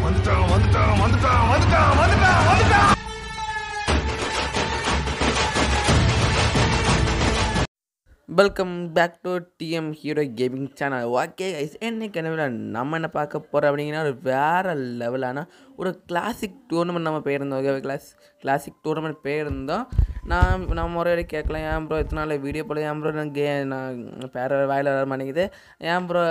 வந்துட்டான் வந்துட்டான் வந்துட்டான் வந்துட்டான் வந்துட்டான் வந்துட்டான் welcome back to TM hero gaming channel okay guys என்னைக்கு என்ன நம்ம என்ன பார்க்க போகிறோம் அப்படிங்கன்னா ஒரு வேறு லெவலான ஒரு கிளாசிக் டூர்னமெண்ட் நம்ம போயிருந்தோம் ஓகே கிளாஸ் கிளாசிக் டூர்னமெண்ட் போயிருந்தோம் நான் நான் முறையோட கேட்கலாம் ஏன் ப்ரோ இத்தனை நாள் வீடியோ போல ஏன் ப்ரோ நான் கே நான் பேர வாயில் வர மாட்டேங்குது ஏன் ப்ரோ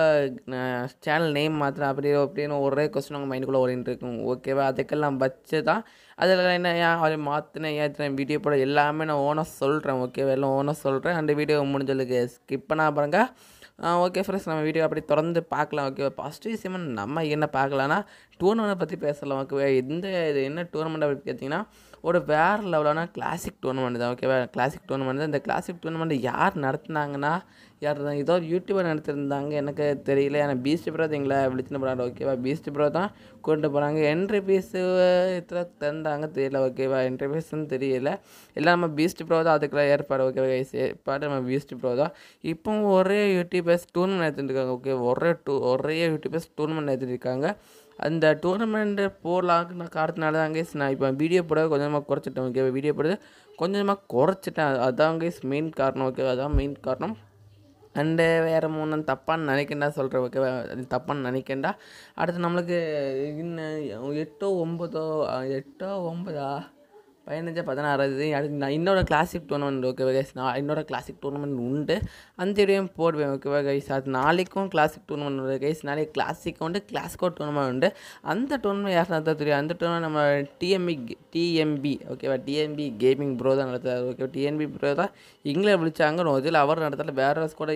சேனல் நேம் மாத்திரம் அப்படி அப்படின்னு ஒரே கொஸ்டின் உங்கள் மைண்டுக்குள்ளே ஓடிட்டு இருக்கும் ஓகேவா அதுக்கெல்லாம் வச்சு தான் அதில் என்ன ஏன் அதை மாற்றினேன் ஏன் இத்தனை வீடியோ போட எல்லாமே நான் ஓனாக சொல்கிறேன் ஓகேவா எல்லாம் ஓனாக சொல்கிறேன் அந்த வீடியோ முடிஞ்சதுக்கு ஸ்கிப் பண்ணா பாருங்க ஓகே ஃப்ரெண்ட்ஸ் நம்ம வீடியோ அப்படி திறந்து பார்க்கலாம் ஓகே ஃபஸ்ட்டு விஷயமா நம்ம என்ன பார்க்கலான்னா டூர்னமெண்ட்டை பற்றி பேசலாம் ஓகேவா எந்த இது என்ன டூர்னமெண்ட் அப்படி பார்த்தீங்கன்னா ஒரு வேறு லெவலான கிளாசிக் டூர்னமெண்ட் தான் ஓகேவா கிளாசிக் டூர்னமெண்ட் தான் இந்த கிளாசிக் டூர்னமெண்ட் யார் நடத்துனாங்கன்னா யார் தான் ஏதோ ஒரு யூடியூபர் நடத்திருந்தாங்க எனக்கு தெரியல ஆனால் பீஸ்ட் ப்ரோ தான் எங்களை விழிச்சுன்னு போகிறாங்க ஓகேவா பீஸ்ட் ப்ரோ தான் கொண்டு போகிறாங்க என்ட்ரி ஃபீஸு எத்தனை தந்தாங்க தெரியல ஓகேவா என்ட்ரி ஃபீஸ்ன்னு தெரியல எல்லாம் நம்ம பீஸ்ட் ப்ரோ தான் அதுக்கெல்லாம் ஏற்பாடு ஓகேவா கைஸ் ஏற்பாடு நம்ம பீஸ்ட் ப்ரோ தான் இப்போ ஒரே யூடியூபர்ஸ் டூர்னமெண்ட் எடுத்துகிட்டு இருக்காங்க ஓகே ஒரே டூ ஒரே யூடியூபர்ஸ் டூர்னமெண்ட் எடுத்துகிட்டு இருக்காங்க அந்த டூர்னமெண்ட்டு போடலான்னு நான் காரணத்தினால தான் கைஸ் நான் இப்போ வீடியோ போட கொஞ்சமாக குறைச்சிட்டேன் ஓகே வீடியோ போடுறது கொஞ்சமாக குறைச்சிட்டேன் அதான் கைஸ் மெயின் காரணம் ஓகே அதான் மெயின் காரணம் அண்டு வேறு மூணு தப்பான்னு நினைக்கண்டா சொல்கிறேன் ஓகேவா தப்பான்னு நினைக்கண்டா அடுத்து நம்மளுக்கு இன்னும் எட்டோ ஒம்பதோ எட்டோ ஒம்பதா பதினஞ்சா பதினாறாவது அடுத்து நான் இன்னொரு கிளாசிக் டூர்னமெண்ட் ஓகேவா கைஸ் நான் இன்னொரு கிளாசிக் டூர்னமெண்ட் உண்டு அந்த வீடியோவும் போடுவேன் ஓகேவா கைஸ் அது நாளைக்கும் கிளாசிக் டூர்னமெண்ட் உண்டு கைஸ் நாளைக்கு கிளாசிக் உண்டு கிளாஸ்கோ டூர்னமெண்ட் உண்டு அந்த டூர்னமெண்ட் யார் நடத்த தெரியும் அந்த டூர்னமெண்ட் நம்ம டிஎம்பி டிஎம்பி ஓகேவா டிஎம்பி கேமிங் ப்ரோ தான் நடத்துறாரு ஓகே டிஎன்பி ப்ரோ தான் இங்கிலீஷ் விழிச்சாங்க இதில் அவர் நடத்தல வேற கூட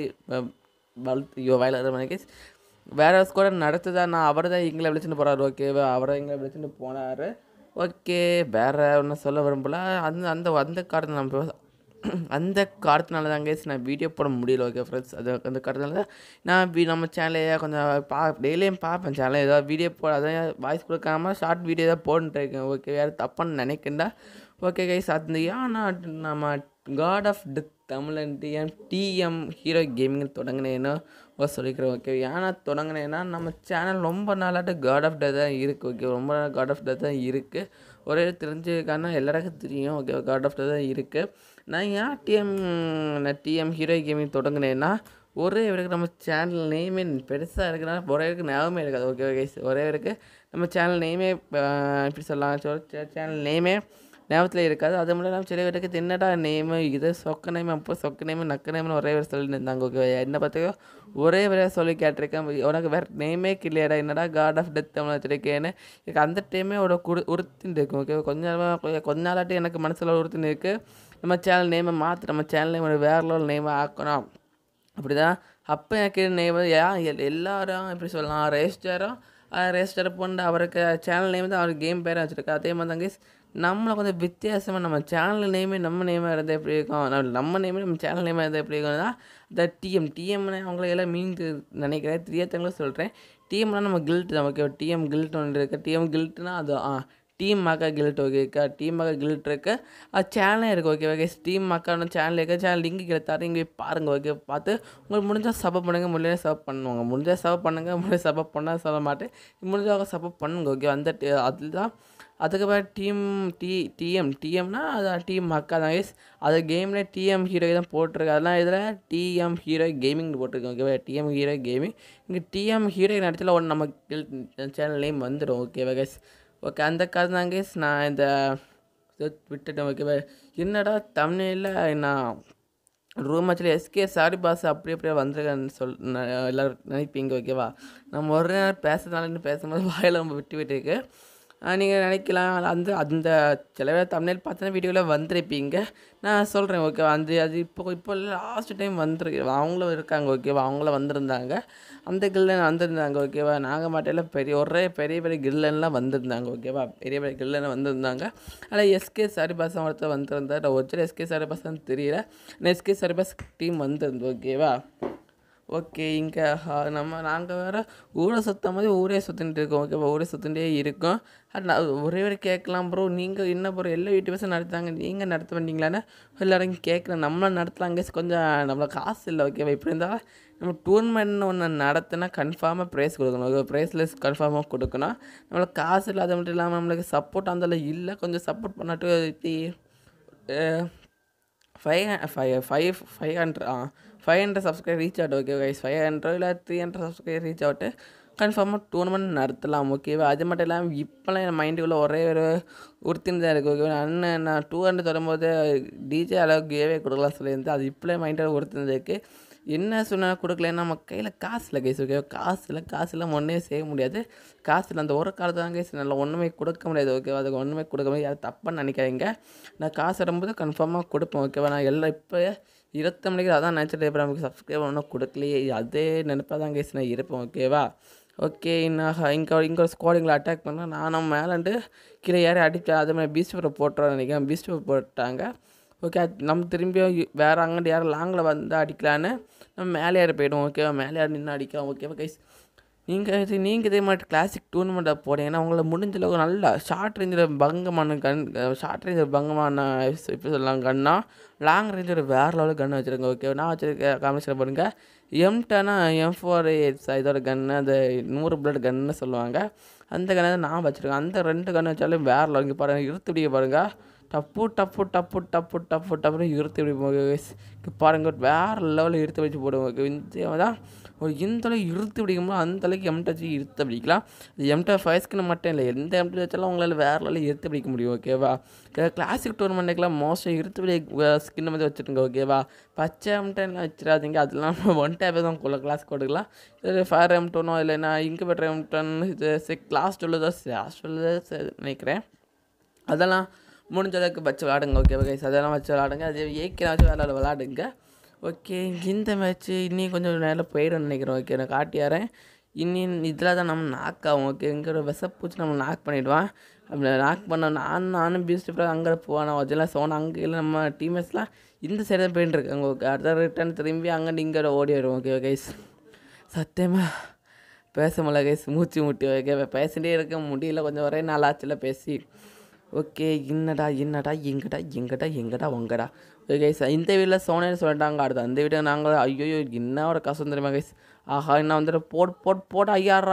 வளர்த்து ஐயோ வயலாறு மணிக்கு வேற கூட நடத்துதா நான் அவர் தான் இங்கிலீஷ் விழிச்சுட்டு போகிறாரு ஓகேவா அவரை இங்கிலீஷ் விழிச்சுட்டு போனார் ஓகே வேறு ஒன்றும் சொல்ல விரும்பல அந்த அந்த அந்த காரணம் நம்ம பேச- அந்த காரணத்தினால தான் கேஸ் நான் வீடியோ போட முடியல ஓகே ஃப்ரெண்ட்ஸ் அது அந்த காரணத்தினால தான் நான் வீ நம்ம சேனலையே கொஞ்சம் பா டெய்லியும் பார்ப்பேன் சேனல் ஏதாவது வீடியோ போ அதான் வாய்ஸ் கொடுக்காம ஷார்ட் வீடியோ தான் போட்டுட்டு இருக்கேன் ஓகே வேறு தப்பான்னு நினைக்கண்டா ஓகே கைஸ் அந்த ஏன்னா நம்ம god of death Tamizhan TM TM hero gaming தொடங்கினேன்னு ஒரு சொல்லிக்கிறேன் ஓகே ஏன்னா தொடங்கினேன்னா நம்ம சேனல் ரொம்ப நாளாட்டு காட் ஆஃப் டெத் தான் இருக்குது ஓகே ரொம்ப நாள் காட் ஆஃப் டெத் தான் இருக்குது ஒரே தெரிஞ்சுக்கான எல்லாருக்கும் தெரியும் ஓகே காட் ஆஃப் டெத் தான் இருக்குது நான் ஏன் டிஎம் நான் டிஎம் ஹீரோ கேமிங் தொடங்கினேன்னா ஒரே இவருக்கு நம்ம சேனல் நேமே பெருசாக இருக்குன்னா ஒரே இருக்கு ஞாபகமே இருக்காது ஓகே ஓகே ஒரே இருக்கு நம்ம சேனல் நேமே எப்படி சொல்லலாம் சேனல் நேமே ஞாபகத்தில் இருக்காது அது மட்டும் இல்லாமல் சில பேருக்கு என்னடா நேமு இது சொக்க நேம் அப்போ சொக்க நேமு நக்க நேம்னு ஒரே பேர் சொல்லிட்டு இருந்தாங்க ஓகே என்ன பார்த்துக்கோ ஒரே பேரையாக சொல்லி கேட்டிருக்கேன் உனக்கு வேறு நேமே கிளியடா என்னடா காட் ஆஃப் டெத் தமிழ் வச்சிருக்கேன்னு எனக்கு அந்த டைமே ஒரு குடு உறுத்தின்னு இருக்கும் ஓகே கொஞ்ச நாள் கொஞ்ச நாளாட்டி எனக்கு மனசில் உறுத்தின்னு இருக்குது நம்ம சேனல் நேமை மாற்று நம்ம சேனல் நேம் வேறு லெவல் நேமை ஆக்கணும் அப்படி தான் அப்போ எனக்கு நேம் ஏன் எல்- எல்லாரும் எப்படி சொல்லலாம் ரேஸ்டரும் ரேஸ்டர் போண்டு அவருக்கு சேனல் நேம் தான் அவர் கேம் பேராக வச்சுருக்கா அதே மாதிரி தான் guys நம்மளை கொஞ்சம் வித்தியாசமாக நம்ம சேனல் நேமே நம்ம நேமாக இருந்தால் எப்படி இருக்கும் நம்ம- நம்ம நேமே நம்ம சேனல் நேமாக இருந்தால் எப்படி இருக்கும்னா இந்த டிஎம் டிஎம்னு அவங்கள எல்லாம் மீன் நினைக்கிறேன் தெரியாதவங்களும் சொல்கிறேன் டிஎம்னா நம்ம கில்ட் தான் ஓகே டிஎம் கில்ட் ஒன்று இருக்குது டிஎம் கில்ட்னா அது ஆ டீம் மக்கா கில்ட் ஓகேக்கா டீம் மக்கா கில்ட் இருக்கு அது சேனலே இருக்குது ஓகே ஓகே டீம் மக்கான சேனல் இருக்குது சேனல் லிங்க் கீழே தரேன் இங்கே பாருங்கள் ஓகே பார்த்து உங்களுக்கு முடிஞ்சால் சப்போர்ட் பண்ணுங்கள் முடியல சப்போர்ட் பண்ணுவாங்க முடிஞ்சால் சப்போர்ட் பண்ணுங்கள் முடிஞ்ச சப்போர்ட் பண்ணால் சொல்ல மாட்டேன் முடிஞ்சவங்க சப்போர்ட் பண்ணுங்க ஓகே அந்த டி- அதுதான் அதுக்கப்புறம் டீம் டி டிஎம் டிஎம்னா அது டீம் மக்கா தான் guys. அது கேமில் டிஎம் ஹீரோ தான் போட்டிருக்கு அதெல்லாம் இதில் டிஎம் ஹீரோ கேமிங் போட்டிருக்கோம் ஓகேவா டிஎம் ஹீரோ கேமிங் இங்கே டிஎம் ஹீரோ இடத்துல ஒன்று நம்ம சேனல் நேம் வந்துடும் ஓகேவா கைஸ் ஓகே அந்த கதை தான் கைஸ் நான் இந்த இதை விட்டுட்டேன் ஓகேவா என்னடா தமிழில் நான் ரூம் மேட்ச்சில் எஸ்கே சாரி பாஸ் அப்படி அப்படியே வந்திருக்கேன்னு சொல் ந- எல்லாரும் நினைப்பீங்க ஓகேவா நம்ம ஒரு நேரம் பேசுறதுனால பேசும்போது வாயில் நம்ம விட்டு விட்டு இருக்கு நீங்கள் நினைக்கலாம் அந்த அந்த சில பேர் தமிழ் பார்த்தா வீடியோவில் வந்திருப்பீங்க நான் சொல்கிறேன் ஓகேவா அந்த அது இப்போ இப்போ லாஸ்ட் டைம் வந்துருக்கு அவங்களும் இருக்காங்க ஓகேவா அவங்களும் வந்திருந்தாங்க அந்த கில்லன் வந்திருந்தாங்க ஓகேவா நாங்கள் மாட்டையில் பெரிய ஒரே பெரிய பெரிய கில்லன்லாம் வந்திருந்தாங்க ஓகேவா பெரிய பெரிய கில்லன் வந்திருந்தாங்க ஆனால் எஸ்கே சரிபாஸ் ஒருத்தர் வந்திருந்தார் ஒரிஜினல் எஸ்கே சரிபாஸ்ன்னு தெரியல ஆனால் எஸ்கே சரிபாஸ் டீம் வந்திருந்து ஓகேவா ஓகே இங்கே நம்ம நாங்கள் வேறு ஊரை சுத்த மாதிரி ஊரே சுற்றிட்டு இருக்கோம் ஓகேவா ஊரே சுற்றிட்டே இருக்கோம் அது நான் ஒரே ஒரு கேட்கலாம் ப்ரோ நீங்கள் என்ன ப்ரோ எல்லா யூடியூபர்ஸும் நடத்தாங்க நீங்கள் நடத்த மாட்டீங்களான்னு எல்லாரும் கேட்குறேன் நம்மளும் நடத்தலாங்க கொஞ்சம் நம்மள காசு இல்லை ஓகேவா இப்படி இருந்தால் நம்ம டூர்னமெண்ட் ஒன்று நடத்தினா கன்ஃபார்மாக ப்ரைஸ் கொடுக்கணும் ஓகே ப்ரைஸ்லெஸ் கன்ஃபார்மாக கொடுக்கணும் நம்மளுக்கு காசு இல்லாத மட்டும் இல்லாமல் நம்மளுக்கு சப்போர்ட் அந்த இல்லை கொஞ்சம் சப்போர்ட் பண்ணாட்டு இப்படி five five five five hundred ஆ ஃபைவ் ஹண்ட்ரட் சப்ஸ்கிரைப் ரீச் ஆகட்டும் ஓகே கைஸ் ஃபைவ் ஹண்ட்ரட் இல்லை த்ரீ ஹண்ட்ரட் சப்ஸ்கிரைப் ரீச் ஆகட்டு கன்ஃபார்மாக டூர்னமெண்ட் நடத்தலாம் ஓகேவா அது மட்டும் இல்லாமல் இப்போலாம் என் மைண்டுக்குள்ளே ஒரே ஒரு உறுத்தின்னு தான் இருக்குது ஓகேவா அண்ணன் நான் டூ ஹண்ட்ரட் வரும்போது டிஜே அளவுக்கு கேவே கொடுக்கலாம் சொல்லியிருந்தேன் அது இப்போலே மைண்டில் உறுத்தினது இருக்குது என்ன சொன்னால் கொடுக்கலன்னா நம்ம கையில் காசு இல்லை கைஸ் ஓகே காசு இல்லை காசு இல்லாமல் ஒன்றே செய்ய முடியாது காசு இல்லை அந்த ஒரு காலத்து தான் கைஸ் நல்லா ஒன்றுமே கொடுக்க முடியாது ஓகேவா அதுக்கு ஒன்றுமே கொடுக்க முடியாது யாரும் தப்பாக நினைக்காதீங்க நான் காசு வரும்போது கன்ஃபார்மாக கொடுப்பேன் ஓகேவா நான் எல்லாம் இப்போ இருபத்தி மணிக்கு அதான் நினச்சிட்டு இப்போ நமக்கு சப்ஸ்கிரைப் ஒன்றும் கொடுக்கலையே அதே நினைப்பாக தான் கைஸ் நான் இருப்பேன் ஓகேவா ஓகே நான் இங்கே இங்கே ஒரு ஸ்குவாடிங்கில் அட்டாக் பண்ணேன் நானும் மேலேண்டு கீழே யாரையும் அடிச்சேன் அதே மாதிரி பீச் பேப்பர் போட்டுறோம் நினைக்கிறேன் பீச் பேப்பர் போட்டாங்க ஓகே அது நம்ம திரும்பியும் வேறு அங்கிட்டு யாரும் லாங்கில் வந்து அடிக்கலான்னு நம்ம மேலே ஏறி போயிடுவோம் ஓகேவா மேலே ஏறி நின்று அடிக்கலாம் ஓகேவா கைஸ் நீங்கள் இது நீங்கள் இதே மாதிரி கிளாசிக் டூர்னமெண்ட்டை போனீங்கன்னா உங்களை முடிஞ்ச அளவுக்கு நல்லா ஷார்ட் ரேஞ்சில் பங்கமான கன் ஷார்ட் ரேஞ்சில் பங்கமான இப்போ சொல்லலாம் கன்னா லாங் ரேஞ்சில் வேறு லெவலில் கன் வச்சுருங்க ஓகே நான் வச்சுருக்க காமிச்சில் பாருங்க எம் டென்னா எம் ஃபோர் இதோட கன்னு அந்த நூறு பிளட் கன்னு சொல்லுவாங்க அந்த கன்னை தான் நான் வச்சுருக்கேன் அந்த ரெண்டு கன்று வச்சாலும் வேறு லெவல் இங்கே பாருங்கள் இழுத்து பிடிக்க பாருங்கள் டப்பு டப்பு டப்பு டப்பு டப்பு டப்புன்னு இழுத்து இப்படி போக பாருங்க வேறு லெவலில் இழுத்து வச்சு போடுவோம் இந்த தான் ஒரு இந்த அளவுக்கு இழுத்து பிடிக்கும்போது அந்த அளவுக்கு எம்ட வச்சு இழுத்து பிடிக்கலாம் எம்ட ஃபைஸ்க்குன்னு மட்டும் இல்லை எந்த எம்ட வச்சாலும் உங்களால் வேறு லெவலில் இழுத்து பிடிக்க முடியும் ஓகேவா கிளாசிக் டூர்னமெண்ட்டுக்கெலாம் மோஸ்ட்டாக இழுத்து பிடி ஸ்கின் மாதிரி வச்சுருங்க ஓகேவா பச்சை எம்டெல்லாம் வச்சிடாதீங்க அதெல்லாம் ஒன் டேப்பே தான் கொள்ள கிளாஸ் கொடுக்கலாம் இது ஃபயர் எம்டோனோ இல்லைன்னா இன்குபேட்டர் எம்டன் இது கிளாஸ் டுவெல் கிளாஸ் டுவெல் நினைக்கிறேன் அதெல்லாம் முடிஞ்ச அளவுக்கு வச்சு விளாடுங்க ஓகே கைஸ் அதெல்லாம் வச்சு விளாடுங்க அது ஏக்கில் வச்சு விளாட விளாடுங்க ஓகே இந்த மேட்ச்சு இன்னி கொஞ்சம் நேரம் போயிடும்னு நினைக்கிறேன் ஓகே நான் காட்டியாரேன் இன்னி இதில் தான் நம்ம நாக் ஆகும் ஓகே இங்கே ஒரு விசப்பூச்சி நம்ம நாக் பண்ணிவிடுவான் அப்படி நாக் பண்ண நான் நானும் பீஸ்ட் அப்புறம் அங்கே போவான் அதெல்லாம் சோனா அங்கே இல்லை நம்ம டீமேட்ஸ்லாம் இந்த சைடு தான் போயிட்டு இருக்காங்க ஓகே அடுத்த ரிட்டர்ன் திரும்பி அங்கே இங்கே ஓடி வரும் ஓகே கைஸ் சத்தியமாக பேச முடியல கைஸ் மூச்சு முட்டி ஓகே பேசிகிட்டே இருக்க முடியல கொஞ்சம் ஒரே நாள் ஆச்சுல பேசி ஓகே என்னடா என்னடா எங்கடா எங்கடா எங்கடா உங்கடா ஓகே கைஸ் இந்த வீட்டில் சோனேன்னு சொல்லிட்டாங்க அடுத்து அந்த வீட்டில் நாங்கள் ஐயோ என்ன ஒரு கஷ்டம் தெரியுமா கைஸ் ஆஹா என்ன வந்துட்டு போட் போட் போட்டு ஐயாறா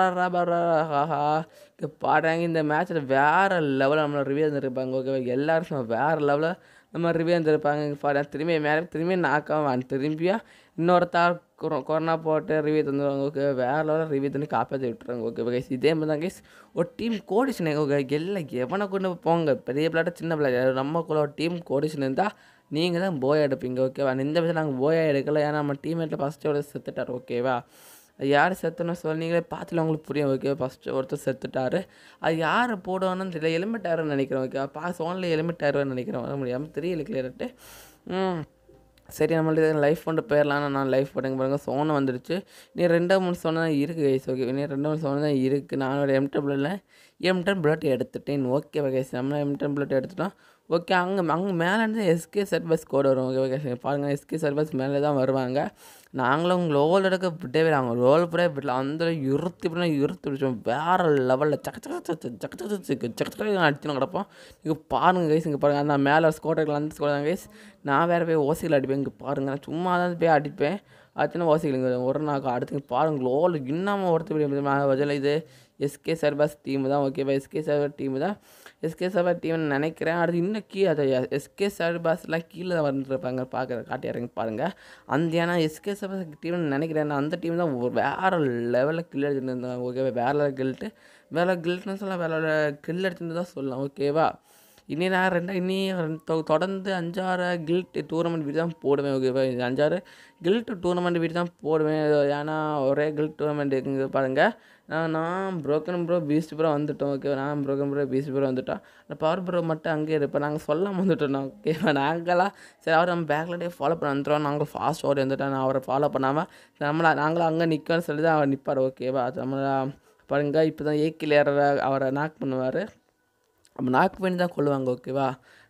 ஆஹா இங்கே பாடுறாங்க இந்த மேட்ச்சில் வேறு லெவலில் நம்மளை ரிவ்யூ இருந்திருப்பாங்க ஓகே எல்லாரும் வேறு லெவலில் நம்ம ரிவ்யூ இருந்திருப்பாங்க இங்கே பாரு திரும்பி மேலே திரும்பி நாக்காம திரும்பியா இன்னொருத்தார் கொரோ கொரோனா போட்டு ரிவ்யூ தந்துடுவாங்க ஓகே வேறு லெவலில் ரிவ்யூ தந்து காப்பாற்றி விட்டுறாங்க ஓகே கைஸ் இதே மாதிரி தான் கைஸ் ஒரு டீம் கோடிஷன் ஓகே எல்லாம் எவனை கொண்டு போங்க பெரிய பிள்ளாட்ட சின்ன பிள்ளை நம்மக்குள்ள ஒரு டீம் கோடிஷன் இருந்தால் நீங்கள் தான் போயா எடுப்பீங்க ஓகேவா இந்த விஷயம் நாங்கள் போயா எடுக்கல ஏன்னா நம்ம டீம்மேட்டில் ஃபஸ்ட்டு செத்துட்டார் ஓகேவா அது யார் செத்துன்னு சொல்லி நீங்களே பார்த்துல உங்களுக்கு புரியும் ஓகே ஃபஸ்ட்டு ஒருத்தர் செத்துட்டார் அது யார் போடுவான்னு தெரியல எலிமிட்டாருன்னு நினைக்கிறேன் ஓகே பாஸ் ஓன்லி எலிமிட்டாருன்னு நினைக்கிறேன் வர முடியாமல் தெரியல கிளியர்ட்டு ம் சரி நம்மளுக்கு லைஃப் கொண்டு போயிடலான்னு நான் லைஃப் போட்டுங்க பாருங்கள் சோனை வந்துடுச்சு நீ ரெண்டா மூணு சோனை தான் இருக்குது கைஸ் ஓகே நீ ரெண்டு மூணு சோனை தான் இருக்குது நான் ஒரு எம்டன் பிளட்டில் எம்டன் பிளட் எடுத்துட்டேன் ஓகே கைஸ் நம்ம எம்டன் பிளட் எடுத்துட்டோம் ஓகே அங்கே அங்கே மேலேருந்து எஸ்கே சர்வீஸ் கோடு வரும் ஓகே ஓகே பாருங்கள் எஸ்கே சர்வீஸ் மேலே தான் வருவாங்க நாங்களும் ரோல் எடுக்க விட்டவே அவங்க ரோல் பூரா விடல அந்த இருத்து இப்படின்னா இருத்து பிடிச்சோம் வேறு லெவலில் சக்க சக்க சக்க சக்க சக்க சக்க சக்க சக்க அடிச்சுன்னு கிடப்போம் இங்கே பாருங்கள் கைஸ் இங்கே பாருங்கள் அந்த மேலே ஸ்கோட் எடுக்கலாம் அந்த ஸ்கோட் தான் கைஸ் நான் வேறு போய் ஓசியில் அடிப்பேன் இங்கே பாருங்கள் நான் சும்மா தான் போய் அடிப்பேன் ஆச்சுன்னா ஓசிக்கலுங்க ஒரு நாள் அடுத்து பாருங்க லோல் இன்னமும் ஒருத்தர் பதில் இது எஸ்கே சர்வஸ் டீம் தான் ஓகேவா எஸ்கே சர்வர் டீம் தான் எஸ்கே சர்வர் டீம்னு நினைக்கிறேன் அடுத்து இன்னும் கீ அது எஸ்கே சர்வஸ்லாம் கீழே தான் வந்துருப்பாங்க பார்க்குற காட்டியாருங்க பாருங்கள் அந்த ஏன்னா எஸ்கே சர்வஸ் டீம்னு நினைக்கிறேன் அந்த டீம் தான் ஒரு வேறு லெவலில் கில் அடிச்சிருந்தாங்க ஓகேவா வேறு லெவல் கில்ட்டு வேறு கில்ட்னு சொல்லலாம் வேறு கில் அடிச்சிருந்து தான் சொல்லலாம் ஓகேவா இனி நான் ரெண்டா இனி ரெண்டு தொ- தொடர்ந்து அஞ்சாறு கில்ட் டூர்னமெண்ட் வீடு தான் போடுவேன் ஓகேவா இது அஞ்சாறு கில்ட் டூர்னமெண்ட் வீடு தான் போடுவேன் ஏன்னா ஒரே கில்ட் டூர்னமெண்ட் இருக்குங்க பாருங்கள் நான் நான் ப்ரோக்கன் ப்ரோ பீஸ்ட் ப்ரோ வந்துட்டோம் ஓகேவா நான் ப்ரோக்கன் ப்ரோ பீஸ்ட் ப்ரோ வந்துட்டோம் அந்த பவர் ப்ரோ மட்டும் அங்கேயே இருப்பேன் நாங்கள் சொல்லாமல் வந்துட்டோம் ஓகேவா நாங்களாம் சரி அவர் நம்ம பேக்லடே ஃபாலோ பண்ண வந்துட்டோம் நாங்கள் ஃபாஸ்ட் ஓடி வந்துட்டோம் நான் அவரை ஃபாலோ பண்ணாமல் நம்மளா நாங்களும் அங்கே நிற்கணும்னு சொல்லி தான் அவர் நிற்பார் ஓகேவா அது நம்மளா பாருங்கள் இப்போ தான் ஏக்கில் ஏற அவரை நாக் பண்ணுவார் நம்ம நாக் பண்ணி தான் கொள்ளுவாங்க ஓகேவா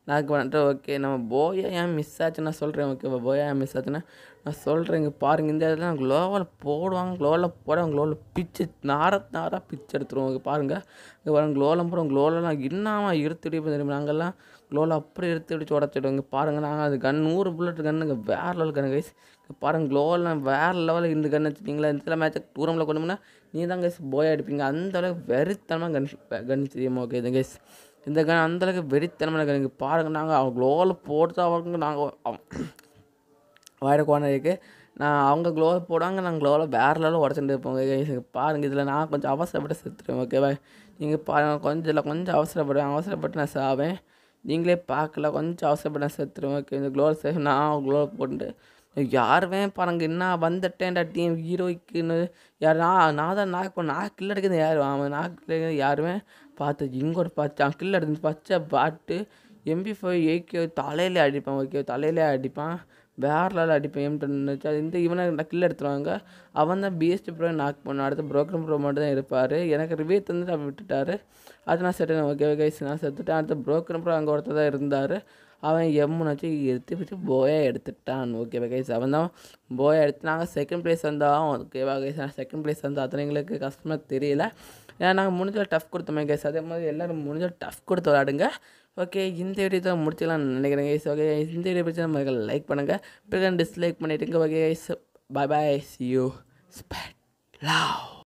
நாக்கு பண்ணிட்டு ஓகே நம்ம போயா ஏன் மிஸ் ஆச்சுன்னு நான் சொல்கிறேன் ஓகேவா போயா ஏன் மிஸ் ஆச்சுன்னா நான் சொல்கிறேன் இங்கே பாருங்கள் இந்த இடத்துல நான் க்ளோவில் போடுவாங்க க்ளோவில் போடுவாங்க க்ளோவில் பிச்சு நார நாராக பிச்சு எடுத்துருவோம் இங்கே பாருங்கள் இங்கே பாருங்க க்ளோவில் போகிறோம் க்ளோவில் நான் என்னமா இருத்துடி தெரியுமா நாங்கள்லாம் க்ளோவில் அப்படி எடுத்து அடிச்சு உடச்சிடுவோம் இங்கே பாருங்கள் நாங்கள் அது கன் நூறு புல்லட் கன்னுங்க வேறு லெவல் கண்ணு கைஸ் இங்கே பாருங்கள் க்ளோவில் வேறு லெவலில் இந்த கன் வச்சுட்டிங்களா இந்த மேட்சை டூரமில் கொண்டு போனால் நீ தான் கைஸ் போய் அடிப்பீங்க அந்த அளவுக்கு வெறித்தனமாக கன் கன் தெரியுமா ஓகே இது கைஸ் இந்த கன் அந்தளவுக்கு வெறித்தனமான கன் இங்கே பாருங்கள் நாங்கள் அவங்க க்ளோவில் போட்டு அவங்க நாங்கள் வாயிட கோணம் இருக்குது நான் அவங்க க்ளோவில் போடுவாங்க நான் க்ளோவில் வேறு லெவலில் உடச்சிட்டு இருப்போங்க guys. இங்க பாருங்கள் இதில் நான் கொஞ்சம் அவசரப்பட்டு செத்துருவேன் ஓகேவா நீங்கள் பாருங்கள் கொஞ்சம் இல்லை கொஞ்சம் அவசரப்படுவேன் அவசரப்பட்டு நான் சாவேன் நீங்களே பார்க்கல கொஞ்சம் அவசரப்பட்டு நான் செத்துருவேன் ஓகே இந்த க்ளோவில் சேஃப் நான் க்ளோவில் போட்டு யாருமே பாருங்க என்ன வந்துட்டேன்டா டீம் ஹீரோய்க்குன்னு யார் நான் நான் தான் நாக்கு நான் கில் அடிக்கிறது யார் அவன் நாக்கு கில் அடிக்கிறது யாருமே பார்த்து இங்கோட பச்சை கில் அடிச்சு பச்சை பாட்டு எம்பி ஃபைவ் ஏகே தலையிலே அடிப்பான் ஓகே தலையிலே அடிப்பான் வேறு லெவலில் அடிப்பேன் எம் டென் இந்த இவனை கில் எடுத்துருவாங்க அவன் தான் பிஎஸ்டி ப்ரோ நாக் பண்ண அடுத்து ப்ரோக்கர் ப்ரோ மட்டும் தான் இருப்பார் எனக்கு ரிவ்யூ தந்துட்டு அவன் விட்டுட்டாரு அது நான் செட்டு ஓகே கைஸ் நான் செத்துட்டேன் அடுத்து ப்ரோக்கர் ப்ரோ அங்கே ஒருத்தர் தான் இருந்தார் அவன் எம்முன்னு வச்சு எடுத்து வச்சு போயை எடுத்துட்டான் ஓகேவா கைஸ் அவன் தான் போயை எடுத்து நாங்கள் செகண்ட் ப்ளேஸ் வந்தோம் ஓகேவா கைஸ் நான் செகண்ட் ப்ளேஸ் வந்து அத்தனை எங்களுக்கு கஷ்டமாக தெரியல ஏன்னா நாங்கள் முடிஞ்ச டஃப் கொடுத்தோமே கைஸ் அதே மாதிரி எல்லோரும் முடிஞ்ச டஃப் கொடுத்து விளாடுங்க ஓகே இந்த வீடியோ தான் முடிச்சலாம் நினைக்கிறேன் கைஸ் ஓகே இந்த வீடியோ பிடிச்சா நம்ம லைக் பண்ணுங்கள் பிறகு டிஸ்லைக் பண்ணிவிட்டுங்க okay guys bye bye see you spread love